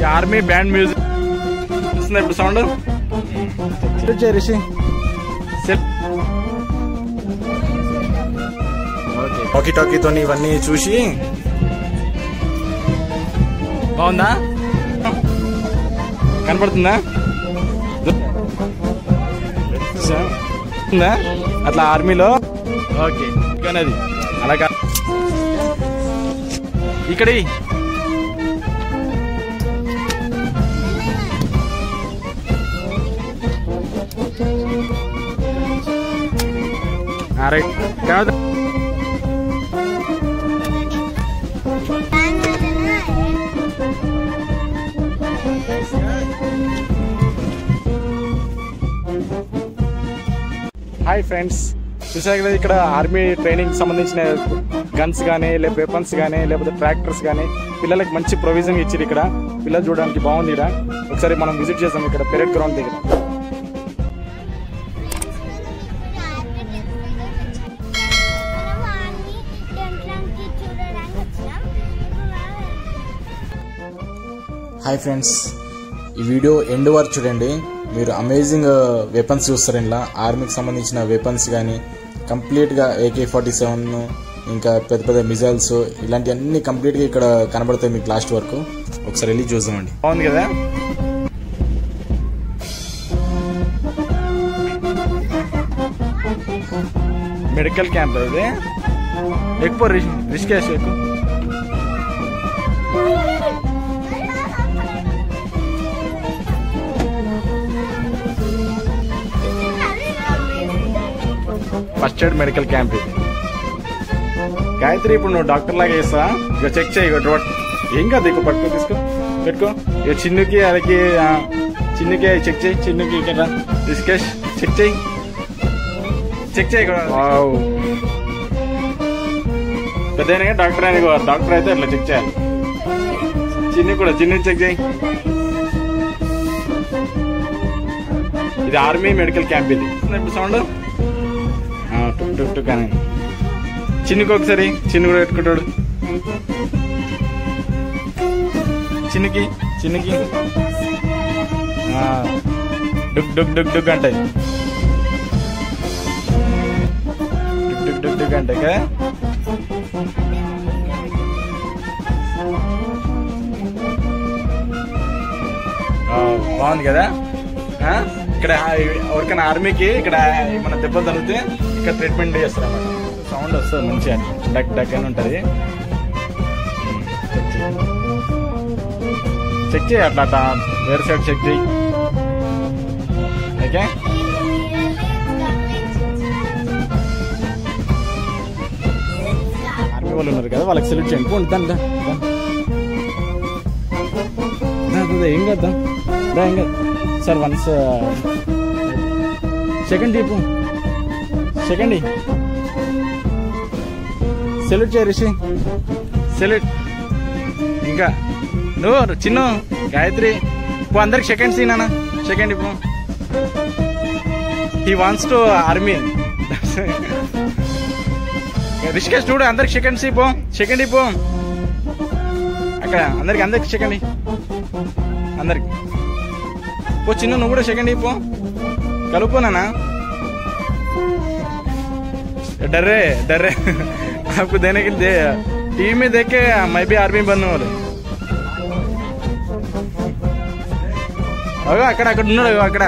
Army band music వస్తుంది ఇప్పుడు sound Rishi talkie టాకీతో ఇవన్నీ చూసి బాగుందా కనపడుతుందా ఉందా అట్లా ఆర్మీలో ఓకే అది అలాగా ఇక్కడ రైట్ కాదు హాయ్ ఫ్రెండ్స్ చూసారు కదా ఇక్కడ ఆర్మీ ట్రైనింగ్ సంబంధించిన గన్స్ కానీ లేకపోతే వెపన్స్ కానీ లేకపోతే ట్రాక్టర్స్ కానీ పిల్లలకి మంచి ప్రొవిజన్ ఇచ్చారు ఇక్కడ పిల్లలు చూడడానికి బాగుంది ఇక్కడ ఒకసారి మనం విజిట్ చేసాం ఇక్కడ పెరెడ్ గ్రౌండ్ దగ్గర హాయ్ ఫ్రెండ్స్ ఈ వీడియో ఎండ్ వరకు చూడండి మీరు అమేజింగ్ వెపన్స్ చూస్తారు ఇంట్లో ఆర్మీకి సంబంధించిన వెపన్స్ కానీ కంప్లీట్గా ఏకే ఫార్టీ సెవెన్ ఇంకా పెద్ద పెద్ద మిజైల్స్ ఇలాంటివన్నీ కంప్లీట్గా ఇక్కడ కనబడతాయి మీకు లాస్ట్ వరకు ఒకసారి వెళ్ళి చూద్దామండి బాగుంది కదా మెడికల్ క్యాంప్ ఇది ఎక్కువ రిస్క్ వేసి ఎక్కువ ఫస్ట్ ఎయిడ్ మెడికల్ క్యాంప్ ఇది గాయత్రి ఇప్పుడు నువ్వు డాక్టర్ లాగా చేస్తా ఇక చెక్ చేయి ఇక డ్రోట్ ఏం కాదు ఇక పట్టుకో తీసుకో పెట్టుకో ఇక చిన్నుకి అదికి ఆ, చిన్నుకి చెక్ చేయి చిన్నుకి ఇక్కడ రిస్కేష్ చెక్ చేయి చెక్ చేయి ఇక్కడ వావ్. పెద్ద అయినా డాక్టర్ అయినా ఇగో డాక్టర్ అయితే అట్లా చెక్ చేయాలి చిన్ని కూడా చిన్ని చెక్ చేయి ఇది ఆర్మీ మెడికల్ క్యాంప్ ఇది ఇప్పుడు సౌండ్ టుక్ టుక్ టుక్ అని చిన్నుకి ఒకసారి చిన్ను కూడా పెట్టుకుంటాడు చిన్నుకి చిన్నుకి ఆ, డుక్ డుక్ డుక్ డుక్ అంటాయి డుక్ డుక్ డుక్ డుక్ అంటాయి కదా ఆ, బాగుంది కదా ఆ? ఇక్కడ ఎవరికైనా ఆర్మీకి ఇక్కడ మన దెబ్బలు తగిలితే ఇక్కడ ట్రీట్మెంట్ చేస్తారు అన్నమాట సౌండ్ వస్తుంది మంచిగా డక్ డక్ అని ఉంటుంది చెక్ చేయి అట్లా అట్లా వేరే సైడ్ చెక్ చేయి ఓకే ఆర్మీ వాళ్ళు ఉన్నారు కదా వాళ్ళకి సెలెక్ట్ చేయండి పోండి దాని దా దా. దా, దా, దా, ఏం కాదు దా. దా, ఏం కాదు sir once second Deepu second salute చేయ రిషి సెల్యూట్ ఇంకా నువ్వు చిన్న గాయత్రి పో అందరికి సెకండ్ సీన్ అన్న సెకండ్ ఇప్పుడు he wants to army Rishikesh చూడు అందరికి సెకండ్ సీ పో సెకండ్ పో అక్కడ అందరికి అందరికి సెకండ్ అందరికి పో చిన్న నువ్వు కూడా సెకండ్ పో కలుపుకోనా डर रहे डर रहे आपको देने के लिए दे टीवी में देख के मैं भी आर्मी बनने वाले అగో అక్కడ అక్కడ ఉన్నాడు అగో అక్కడ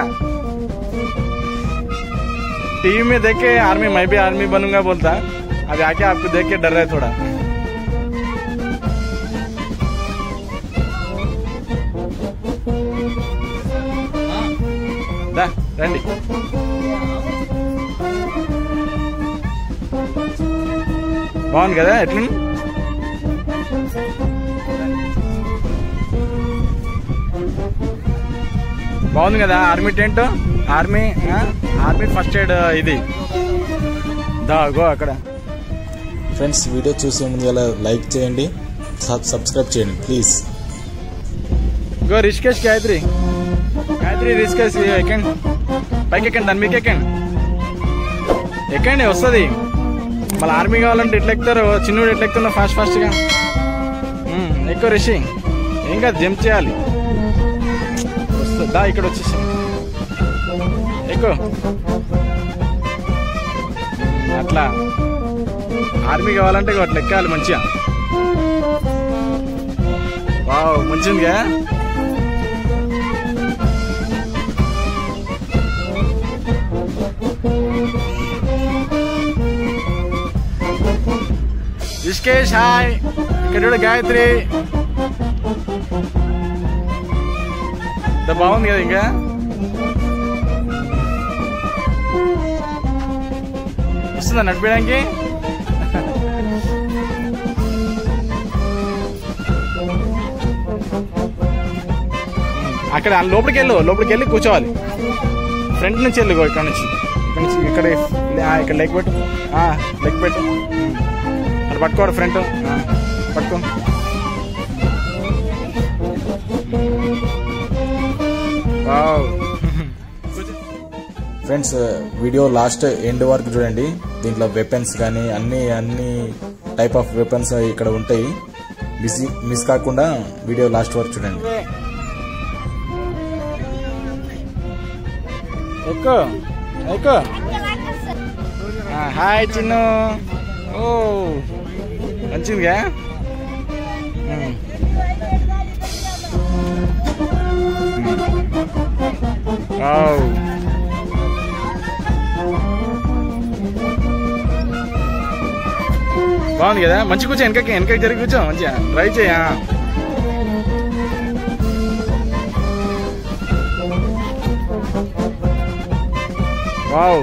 टीवी में देख के आर्मी मैं भी आर्मी बनूंगा बोलता अभी आके आपको देख के डर रहा है थोड़ा దా రండి బాగుంది కదా ఎట్లా బాగుంది కదా ఆర్మీ టెంట్ ఆర్మీ ఆ? ఆర్మీ ఫస్ట్ ఎయిడ్ ఇది దా గో అక్కడ ఫ్రెండ్స్ వీడియో చూసే ముందు అలా లైక్ చేయండి సబ్- సబ్స్క్రైబ్ చేయండి ప్లీజ్ గో రిషికేష్ గాయత్రి గాయత్రి రిషికేష్ ఎక్కండి పైకి ఎక్కండి దాని మీకు ఎక్కండి ఎక్కండి వస్తుంది మళ్ళీ ఆర్మీ కావాలంటే ఎట్లా ఎక్కుతారు చిన్నోడు ఎట్లా ఎక్కుతున్నా ఫాస్ట్ ఫాస్ట్గా ఎక్కువ రిషి ఏం కాదు జంప్ చేయాలి దా ఇక్కడ వచ్చేసి ఎక్కువ అట్లా ఆర్మీ కావాలంటే ఇగో అట్లా ఎక్కాలి మంచిగా వావ్ మంచిగా రిష్కేష్ హాయ్ ఇక్కడ చూడు గాయత్రి ఇంత బాగుంది కదా ఇంకా వస్తుందా నడిపేయడానికి అక్కడ లోపలికి వెళ్ళు లోపలికి వెళ్ళి కూర్చోవాలి ఫ్రంట్ నుంచి వెళ్ళు ఇగో ఇక్కడ నుంచి ఇక్కడ నుంచి ఇక్కడ ఆ, ఇక్కడ లెగ్ పెట్టు ఆ, లెగ్ పెట్టు ఉమ్. అటు పట్టుకోవాలి ఫ్రంట్ ఆ, పట్టుకో వావ్. కూర్చో. ఫ్రెండ్స్ వీడియో లాస్ట్ ఎండ్ వరకు చూడండి దీంట్లో వెపన్స్ కానీ అన్ని అన్ని టైప్ ఆఫ్ వెపన్స్ ఇక్కడ ఉంటాయి మిస్ మిస్ కాకుండా వీడియో లాస్ట్ వరకు చూడండి ఎక్కు ఎక్కు ఆ, హాయ్ చిన్ను ఓ మంచిదిగా ఉమ్. వావ్. బాగుంది కదా మంచి కూర్చో వెనకకి వెనకకి జరిగి కూర్చో మంచిగా ట్రై చేయా వావ్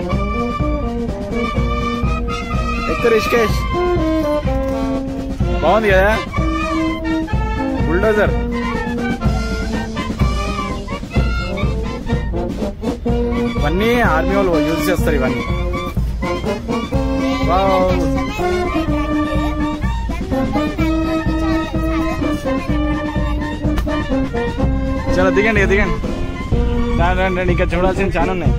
ఎక్కువ రిషికేష్ బాగుంది కదా బుల్డోజర్ ఇవన్నీ ఆర్మీ వాళ్ళు యూజ్ చేస్తారు ఇవన్నీ వావ్ చాలా దిగండి ఇక దిగండి రండి, రండి రండి ఇంకా చూడాల్సిన చాలా ఉన్నాయి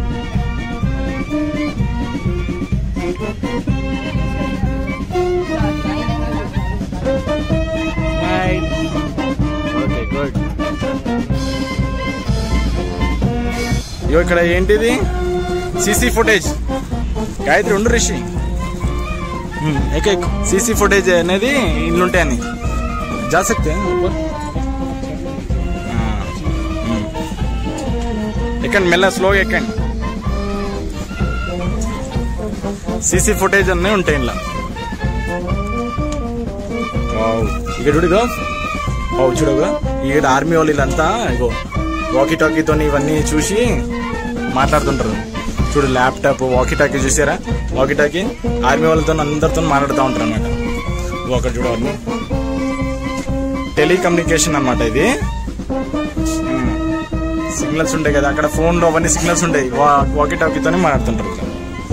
ఓకే గుడ్ ఇగో ఇక్కడ ఏంటిది సీసీ ఫుటేజ్ గాయత్రి ఉండు రిషి ఎక్క సీసీ ఫుటేజ్ అనేది ఇల్లు ఉంటాయని जा सकते हैं ऊपर हाँ, हम्म. ఎక్కండి మెల్ల స్లోగా ఎక్కండి సీసీ ఫుటేజ్ అన్నీ ఉంటాయి ఇలా వావ్. ఇక్కడ చూడుగా ఓ చూడగా ఇక్కడ ఆర్మీ వాళ్ళు వీళ్ళంతా ఇగో వాకీ టాకీతో ఇవన్నీ చూసి మాట్లాడుతుంటారు చూడు ల్యాప్టాప్ వాకీ టాకీ చూసారా వాకీ టాకీ ఆర్మీ వాళ్ళతో అందరితో మాట్లాడుతూ ఉంటారు అనమాట ఒకటి చూడవాలి టెలికమ్యూనికేషన్ అన్నమాట ఇది సిగ్నల్స్ ఉంటాయి కదా అక్కడ ఫోన్ లో అవన్నీ సిగ్నల్స్ ఉంటాయి వాకీ టాకీతోనే మాట్లాడుతుంటారు ఇట్లా.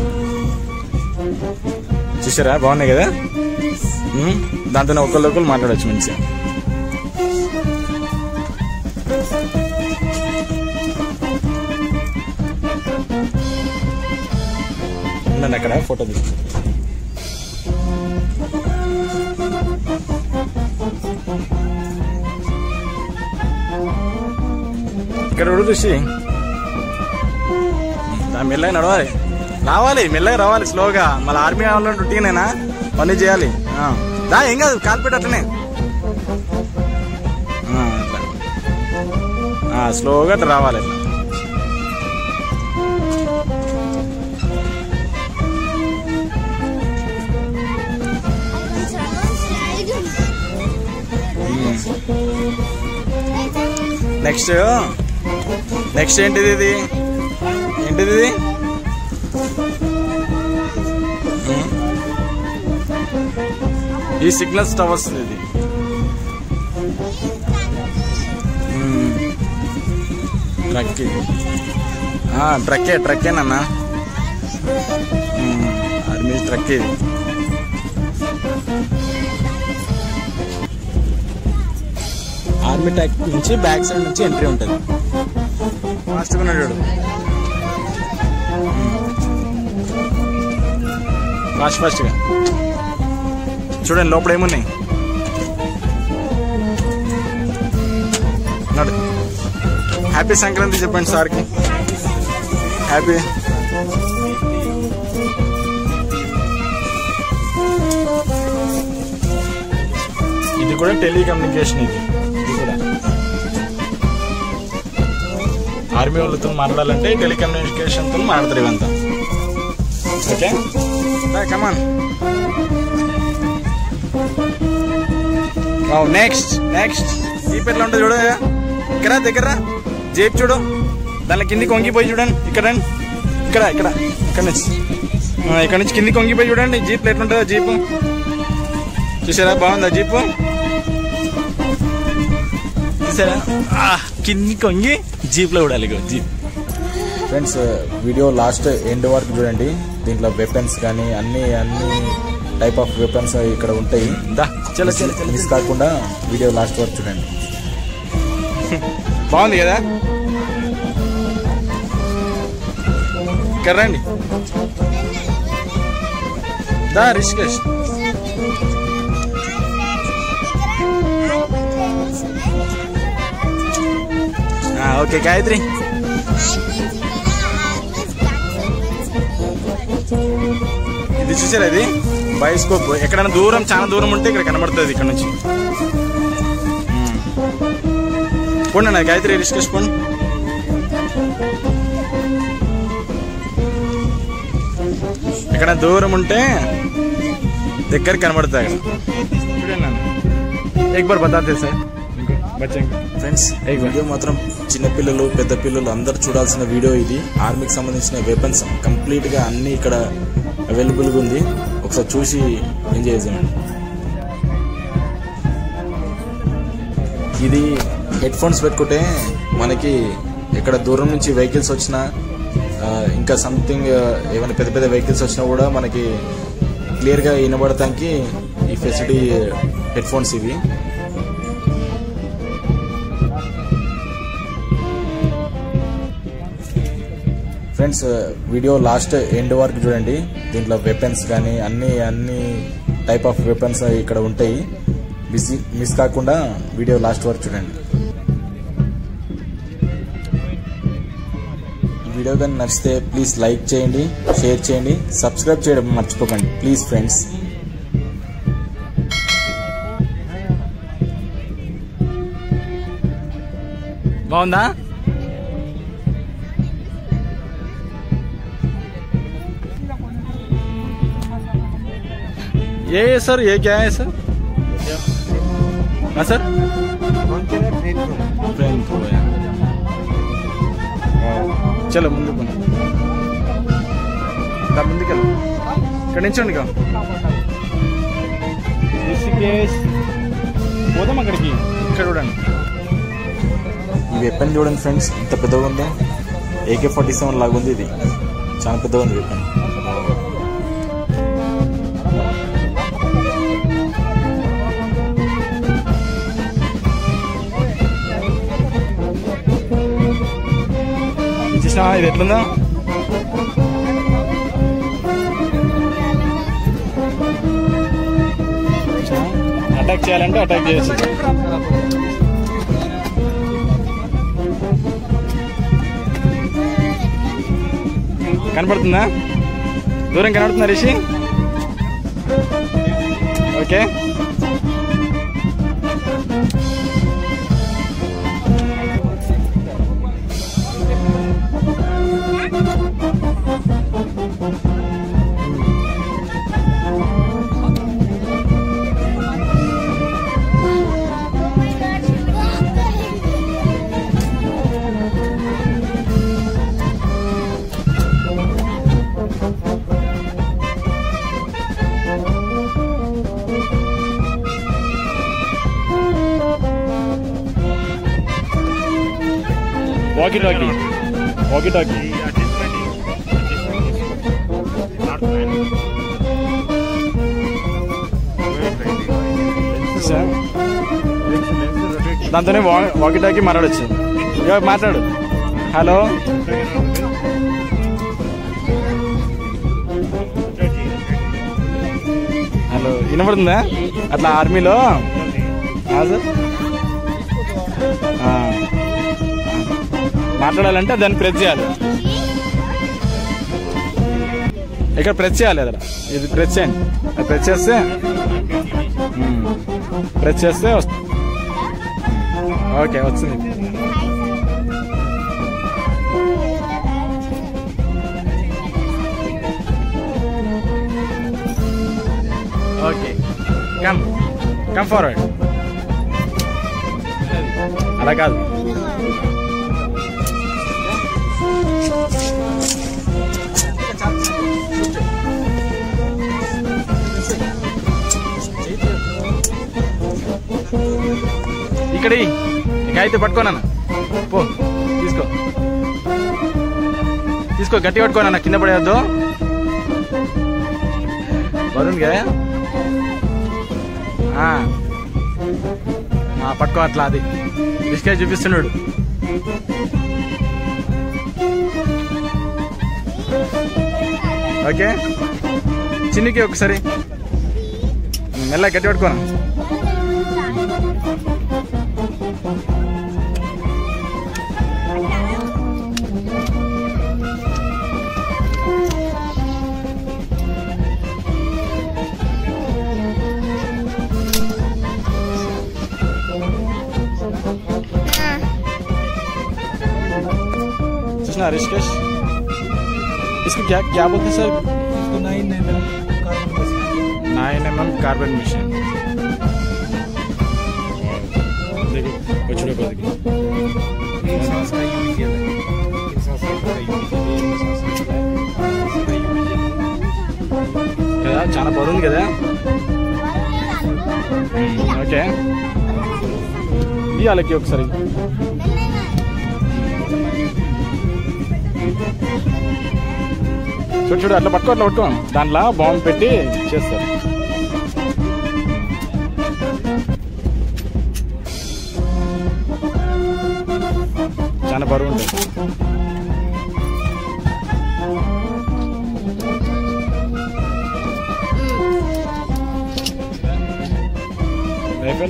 చూసారా బాగున్నాయి కదా ఉమ్, దాంతో ఒకళ్ళు ఒకళ్ళు మాట్లాడచ్చు మంచిగా ఉండండి అక్కడ ఫోటో తీసు ఇక్కడ చూడు చూసి దా- మెల్లగా నడవాలి రావాలి మెల్లగా రావాలి స్లోగా మళ్ళీ ఆర్మీ వాళ్ళు రొటీనేనా పని చేయాలి ఆ. దా ఏం కాదు కాలు పెట్టు అట్లనే ఆ, అట్లా. ఆ, స్లోగా అట్లా రావాలి అట్లా నెక్స్ట్ నెక్స్ట్ ఏంటిది ఇది ఏంటిది ఇది ఉమ్. ఈ సిగ్నల్స్ టవర్స్ ఇది ఉమ్. ట్రక్ ఇది ఆ, ట్రక్కే ట్రక్కేనన్నా ఉమ్, ఆర్మీ ట్రక్ ఇది ఆర్మీ ట్యాక్ నుంచి బ్యాక్ సైడ్ నుంచి ఎంట్రీ ఉంటుంది ఫాస్ట్గా ఉన్నాడు చూడు ఫాస్ట్ ఫాస్ట్గా చూడండి లోపల ఏమున్నాయి నడు హ్యాపీ సంక్రాంతి చెప్పండి సార్కి హ్యాపీ ఇది కూడా టెలికమ్యూనికేషన్ ఇది ఇది కూడా ఆర్మీ వాళ్ళతో మాట్లాడాలంటే టెలికమ్యూనికేషన్తో మాట్లాడతారు ఇవంతా okay come on next next jeep ఎట్లా ఉంటుంది చూడు ఇక్కడ దగ్గర జీప్ చూడు దాని కిందికి వంగిపోయి చూడండి ఇక్కడ ఇక్కడ ఇక్కడ ఇక్కడ నుంచి ఆ, ఇక్కడ నుంచి కిందికి వంగిపోయి చూడండి జీప్ ఎట్లుంటుందో జీపు చూసారా బాగుందా జీపు చూసారా ఆ, కిందికి వంగి జీప్లో చూడాలి ఇగో jeep friends video last end వరకు చూడండి దీంట్లో వెపన్స్ కానీ అన్ని అన్ని టైప్ ఆఫ్ వెపన్స్ ఇక్కడ ఉంటాయి దా చలో చలో చలో మిస్ కాకుండా వీడియో లాస్ట్ వరకు చూడండి బాగుంది కదా ఇక్కడ రండి దా రిషికేష్ ఆ, ఓకే గాయత్రి ఇది చూసారా ఇది బయోస్కోప్ ఎక్కడైనా దూరం చాలా దూరం ఉంటే ఇక్కడ కనబడుతుంది ఇక్కడ నుంచి పోండి అన్న గాయత్రి రిషికేష్ పోండి ఎక్కడ దూరం ఉంటే దగ్గర కనబడుతుంది అక్కడ చూడండి అన్న ఎక్ బార్ బతాతే సార్ బచ్చా ఫ్రెండ్స్ ఈ వీడియో మాత్రం చిన్నపిల్లలు పెద్ద పిల్లలు అందరు చూడాల్సిన వీడియో ఇది ఆర్మీకి సంబంధించిన వెపన్స్ కంప్లీట్ గా అన్ని ఇక్కడ అవైలబుల్ గా ఉంది ఒకసారి చూసి ఎంజాయ్ చేయండి ఇది హెడ్ ఫోన్స్ పెట్టుకుంటే మనకి ఎక్కడ దూరం నుంచి వెహికల్స్ వచ్చినా ఆ, ఇంకా సంథింగ్ ఏమైనా పెద్ద పెద్ద వెహికల్స్ వచ్చినా కూడా మనకి క్లియర్గా వినబడటానికి ఈ ఫెసిలిటీ హెడ్ ఫోన్స్ ఇవి ఫ్రెండ్స్ వీడియో లాస్ట్ ఎండ్ వరకు చూడండి దీంట్లో వెపన్స్ కానీ అన్ని అన్ని టైప్ ఆఫ్ వెపన్స్ ఇక్కడ ఉంటాయి మిస్ మిస్ కాకుండా వీడియో లాస్ట్ వరకు చూడండి ఈ వీడియో కానీ నచ్చితే ప్లీజ్ లైక్ చేయండి షేర్ చేయండి సబ్స్క్రైబ్ చేయడం మర్చిపోకండి ప్లీజ్ ఫ్రెండ్స్ బాగుందా ये है सर ये क्या है सर हाँ सर फ्रेंड को है। చలో ముందు ముందుకెళ్ళు ఇక్కడ నించోండి ఇక. రిషికేష్ పోదాం అక్కడికి ఇక్కడ చూడండి ఈ వెపన్ చూడండి ఫ్రెండ్స్ ఇంత పెద్దగా ఉంది ఏకే ఫార్టీ సెవెన్ లాగా ఉంది ఇది చాలా పెద్దగా ఉంది వెపన్ చూసినా ఇది ఎట్లుందా అటాక్ చేయాలంటే అటాక్ చేయొచ్చు కనపడుతుందా దూరం కనబడుతుందా Rishi okay walkie talkie walkie talkie దాంతోనే వాకీ టాకీ మాట్లాడచ్చు ఇక మాట్లాడు హలో హలో వినపడుతుందా అట్లా ఆర్మీలో ఆ, సార్ ఆ. మాట్లాడాలంటే దాన్ని ప్రెస్ చేయాలి ఇక్కడ ప్రెస్ చేయాలి అదర ఇది ప్రెస్ చేయండి అది ప్రెస్ చేస్తే మ్మ్. ప్రెస్ చేస్తే వస్తుంది ఓకే వచ్చింది ఓకే కమ్ కమ్ ఫార్వర్డ్ అలా కాదు ఇక్కడ ఇక అయితే పట్టుకోనన్న పో తీసుకో తీసుకో గట్టి పట్టుకోనన్న కింద పడేయద్దు వరుణ్ గా ఆ. ఆ, పట్టుకో అట్లా అది బిస్కెట్ చూపిస్తున్నాడు ఓకే చిన్నికి ఒకసారి మెల్ల గట్టి పట్టుకోనా చూసిన ऋषिकेश इसको क्या क्या बोलते हैं सर इसको nine M M carbon machine nine M M carbon mission देखो बछड़े को देखो एक सांस का यूरियल है एक सांस का यूरियल एक सांस का यूरियल కదా చాలా బరువుంది కదా ఓకే ఇవ్వాలకి ఒకసారి చూడు చూడు అట్లా పట్టుకో అట్లా పట్టుకో దాంట్లో బాంబు పెట్టి చేస్తారు చాలా బరువు ఉంటుంది రైఫిల్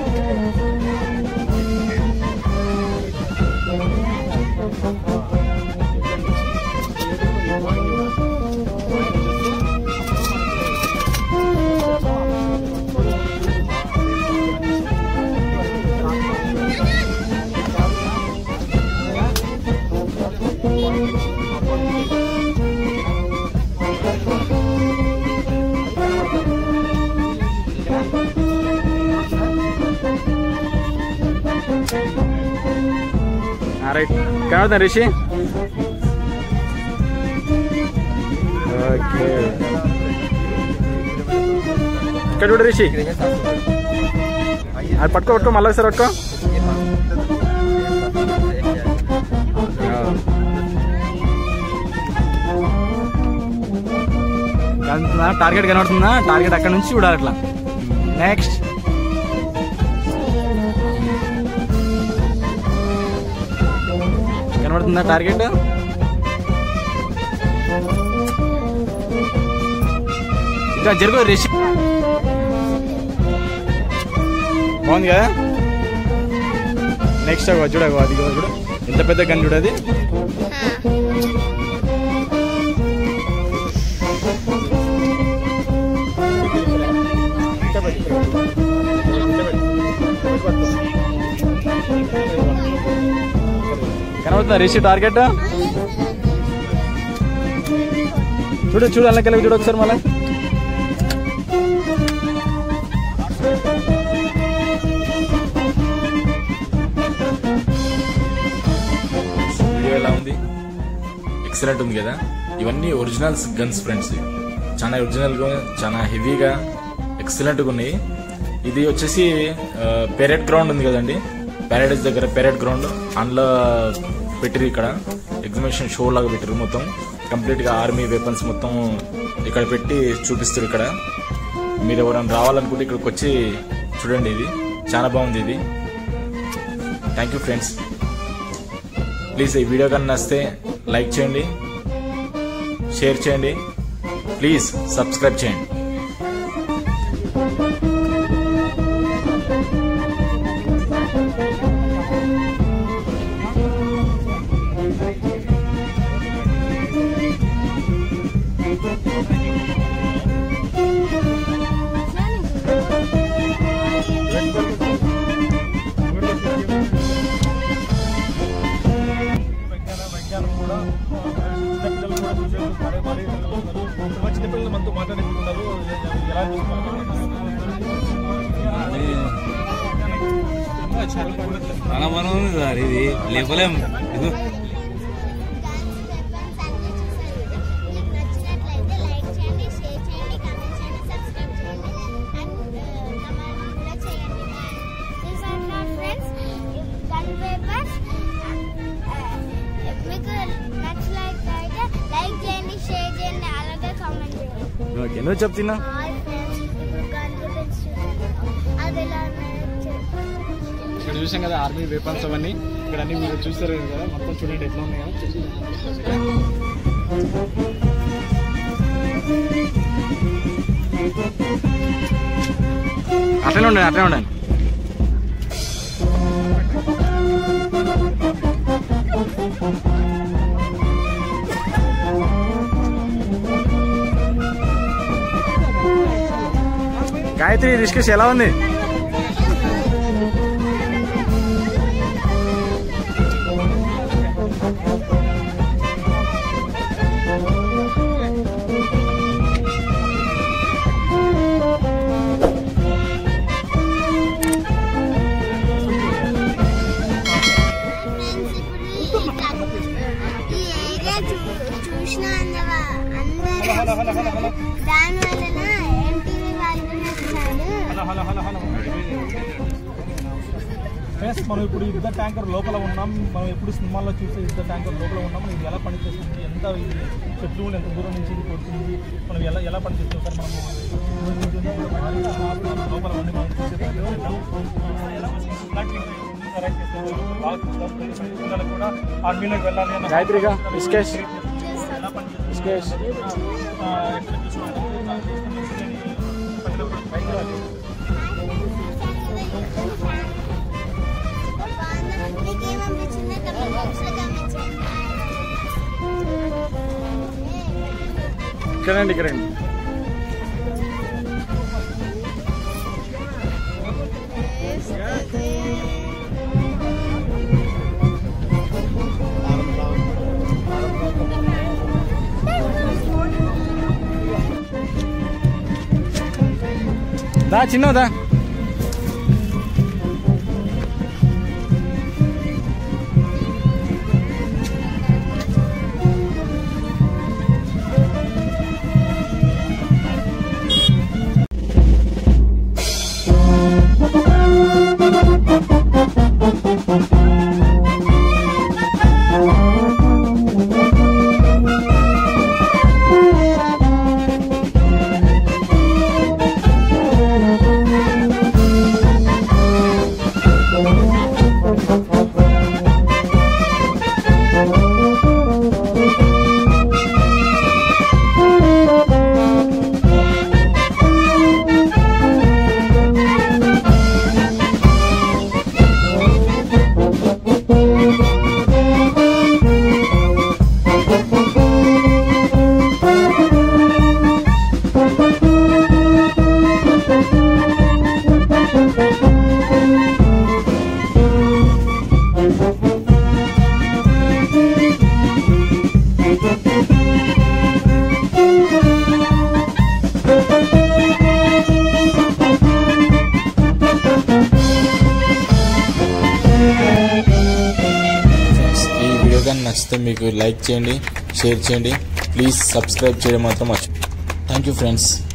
రైట్ కనబడుతుంది రిషి ఓకే ఇక్కడ చూడు రిషి అది పట్టుకో పట్టుకో మళ్ళీ ఒకసారి పట్టుకో కనబడుతుందా టార్గెట్ కనబడుతుందా టార్గెట్ అక్కడ నుంచి చూడాలి అట్లా నెక్స్ట్ కనబడుతుందా టార్గెట్ ఇంకా జరుగు రిషి బాగుంది కదా నెక్స్ట్ చూడగో అది కూడా చూడు ఎంత పెద్ద గన్ చూడది కనబడుతుందా రిషి టార్గెట్ చూడు చూడు అలా కలిగి చూడు ఒకసారి మళ్ళీ వీడియో ఎలా ఉంది ఎక్సలెంట్ ఉంది కదా ఇవన్నీ ఒరిజినల్ గన్స్ ఫ్రెండ్స్ చాలా ఒరిజినల్ గా చాలా హెవీగా ఎక్సలెంట్ గా ఉన్నాయి ఇది వచ్చేసి పెరెడ్ గ్రౌండ్ ఉంది కదండి ప్యారడైజ్ దగ్గర పెరెడ్ గ్రౌండ్ అందులో పెట్టిరు ఇక్కడ ఎగ్జిబిషన్ షో లాగా పెట్టిరు మొత్తం కంప్లీట్ గా ఆర్మీ వెపన్స్ మొత్తం ఇక్కడ పెట్టి చూపిస్తారు ఇక్కడ మీరు ఎవరైనా రావాలనుకుంటే ఇక్కడికి వచ్చి చూడండి ఇది చాలా బాగుంది ఇది థ్యాంక్ యూ ఫ్రెండ్స్ ప్లీజ్ ఈ వీడియో కన్నా నచ్చితే లైక్ చేయండి షేర్ చేయండి ప్లీజ్ సబ్స్క్రైబ్ చేయండి చాలా మనం ఉంది సార్ ఇది లేపలేము ఇది మీకు నచ్చినట్లయితే లైక్ చేయండి షేర్ చేయండి అలాగే కామెంట్ చేయండి ఓకే నువ్వు చెప్తున్నా హాయ్ ఫ్రెండ్స్ ఇప్పుడు గన్ గురించి చూడండి అది ఎలా ఉన్నాయో చెప్పండి ఇక్కడ చూసాం కదా ఆర్మీ వెపన్స్ అవన్నీ ఇక్కడ అన్ని మీరు చూస్తారు కదా మొత్తం చూడండి ఎట్లా ఉన్నాయి కదా అట్లనే ఉండండి అట్లనే ఉండండి గాయత్రి రిస్కస్ ఎలా ఉంది ఫ్రెండ్స్ ఇప్పుడు ఈ ఏరియా చూసిన అందరూ దాని వలన ఎన్టీవీ వాళ్ళు కూడా వచ్చారు ఫ్రెండ్స్ మనం ఇప్పుడు యుద్ధ ట్యాంకర్ లోపల ఉన్నాం మనం ఎప్పుడు సినిమాల్లో చూసే యుద్ధ ట్యాంకర్ లోపల ఉన్నాం ఇది ఎలా పనిచేస్తుంది ఎంత ఇది చెట్లు ఎంత దూరం నుంచి ఇది కొడుతుంది మనం ఎలా ఎలా పనిచేస్తుంది సార్ మనం లోపల ఉండి మనం చూసేదాన్ని పిల్లలు కూడా ఆర్మీలోకి వెళ్ళాలి అన్న గాయత్రిగా రిస్కేష్ ఎలా పనిచేస్తుంది రిస్కేష్ ఆ, ఎక్కడ చూసుకోవాలి నా దేశం నుంచి ప్రజలు కూడా ట్రై చేయాలి మీకేమనిపించిందో కమెంట్ బాక్స్లో కమెంట్ చేయండి ఇక్కడండి ఇక్కడండి దా చిన్నదా ఫ్రెండ్స్ ఈ వీడియో కానీ నచ్చితే మీకు లైక్ చేయండి షేర్ చేయండి ప్లీజ్ సబ్స్క్రైబ్ చేయడం మాత్రం మర్చి థ్యాంక్ యూ ఫ్రెండ్స్